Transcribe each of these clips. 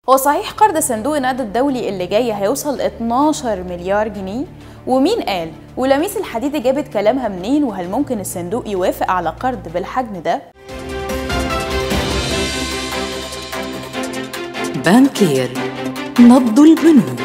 هو صحيح قرض صندوق النقد الدولي اللي جاي هيوصل 12 مليار جنيه ومين قال ولميس الحديدي جابت كلامها منين وهل ممكن الصندوق يوافق على قرض بالحجم ده بانكير نبض البنوك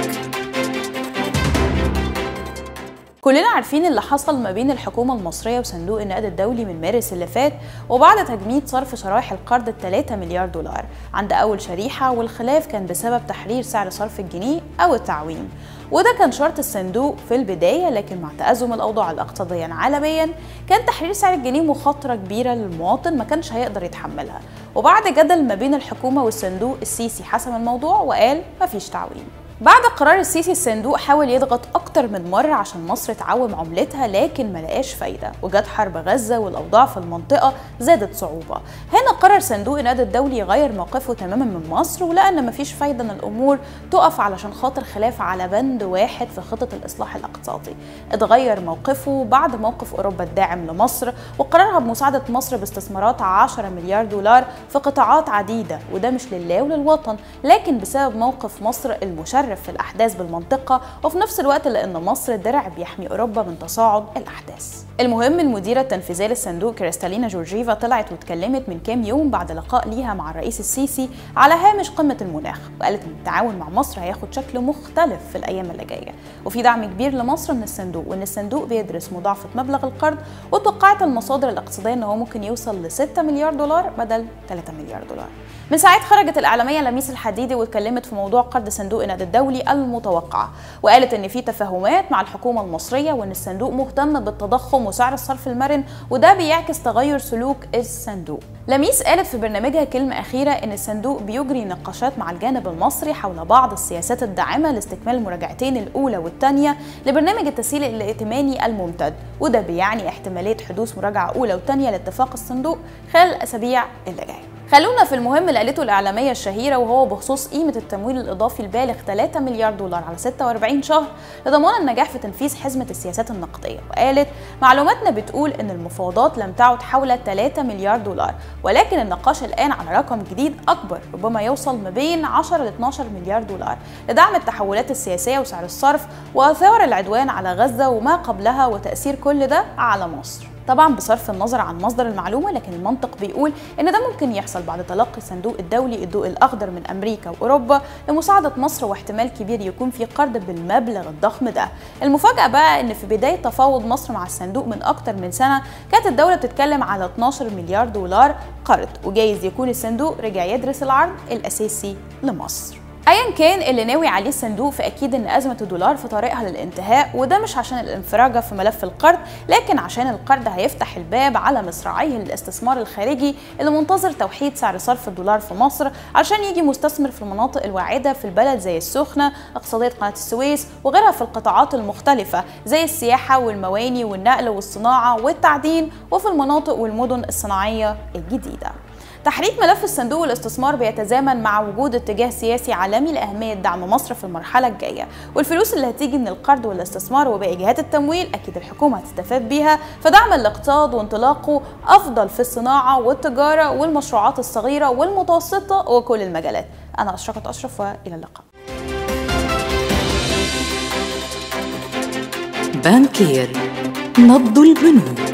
كلنا عارفين اللي حصل ما بين الحكومة المصرية وصندوق النقد الدولي من مارس اللي فات وبعد تجميد صرف شرائح القرض ال 3 مليار دولار عند أول شريحة والخلاف كان بسبب تحرير سعر صرف الجنيه أو التعويم وده كان شرط الصندوق في البداية لكن مع تأزم الأوضاع الاقتصاديا عالميا كان تحرير سعر الجنيه مخاطرة كبيرة للمواطن ما كانش هيقدر يتحملها وبعد جدل ما بين الحكومة والصندوق السيسي حسم الموضوع وقال مفيش تعويم بعد قرار السيسي الصندوق حاول يضغط اكتر من مره عشان مصر تعوم عملتها لكن ما لقاش فايده وجت حرب غزه والاوضاع في المنطقه زادت صعوبه هنا قرر صندوق النقد الدولي يغير موقفه تماما من مصر ولقى ان مفيش فايده ان الامور تقف علشان خاطر خلاف على بند واحد في خطه الاصلاح الاقتصادي اتغير موقفه بعد موقف اوروبا الداعم لمصر وقررها بمساعده مصر باستثمارات 10 مليار دولار في قطاعات عديده وده مش لله وللوطن لكن بسبب موقف مصر المشرف في الأحداث بالمنطقة وفي نفس الوقت لأن مصر درع بيحمي أوروبا من تصاعد الأحداث المهم المديرة التنفيذية للصندوق كريستالينا جورجيفا طلعت واتكلمت من كام يوم بعد لقاء ليها مع الرئيس السيسي على هامش قمة المناخ وقالت إن التعاون مع مصر هياخد شكل مختلف في الأيام اللي جاية وفي دعم كبير لمصر من الصندوق وإن الصندوق بيدرس مضاعفة مبلغ القرض وتوقعت المصادر الاقتصادية إن هو ممكن يوصل ل 6 مليار دولار بدل 3 مليار دولار من ساعات خرجت الإعلامية لميس الحديدي واتكلمت في موضوع قرض صندوق النقد الدولي المتوقعة وقالت إن في تفاهمات مع الحكومة المصرية وإن الصندوق مهتم بالتضخم وسعر الصرف المرن وده بيعكس تغير سلوك الصندوق لميس قالت في برنامجها كلمة أخيرة إن الصندوق بيجري نقاشات مع الجانب المصري حول بعض السياسات الداعمة لاستكمال المراجعتين الأولى والثانية لبرنامج التسهيل الائتماني الممتد وده بيعني احتمالية حدوث مراجعة أولى وثانية لاتفاق الصندوق خلال الأسابيع اللي جاية خلونا في المهم اللي قالته الإعلامية الشهيرة وهو بخصوص قيمة التمويل الإضافي البالغ 3 مليار دولار على 46 شهر لضمان النجاح في تنفيذ حزمة السياسات النقدية وقالت معلوماتنا بتقول إن المفاوضات لم تعد حول 3 مليار دولار ولكن النقاش الآن على رقم جديد أكبر ربما يوصل ما بين 10 ل 12 مليار دولار لدعم التحولات السياسية وسعر الصرف وآثار العدوان على غزة وما قبلها وتأثير كل ده على مصر طبعا بصرف النظر عن مصدر المعلومه لكن المنطق بيقول ان ده ممكن يحصل بعد تلقي الصندوق الدولي الضوء الاخضر من امريكا واوروبا لمساعده مصر واحتمال كبير يكون في قرض بالمبلغ الضخم ده المفاجاه بقى ان في بدايه تفاوض مصر مع الصندوق من اكتر من سنه كانت الدوله بتتكلم على 12 مليار دولار قرض وجايز يكون الصندوق رجع يدرس العرض الاساسي لمصر ايا كان اللي ناوي عليه الصندوق فاكيد ان ازمه الدولار في طريقها للانتهاء وده مش عشان الانفراجه في ملف القرض لكن عشان القرض هيفتح الباب على مصراعيه للاستثمار الخارجي اللي منتظر توحيد سعر صرف الدولار في مصر عشان يجي مستثمر في المناطق الواعده في البلد زي السخنه اقتصاديه قناه السويس وغيرها في القطاعات المختلفه زي السياحه والمواني والنقل والصناعه والتعدين وفي المناطق والمدن الصناعيه الجديده تحريك ملف الصندوق والاستثمار بيتزامن مع وجود اتجاه سياسي عالمي لأهمية دعم مصر في المرحلة الجاية والفلوس اللي هتيجي من القرض والاستثمار وباقي جهات التمويل أكيد الحكومة هتستفاد بيها فدعم الاقتصاد وانطلاقه أفضل في الصناعة والتجارة والمشروعات الصغيرة والمتوسطة وكل المجالات أنا أشرقت أشرف وإلى اللقاء بانكير نبض البنوك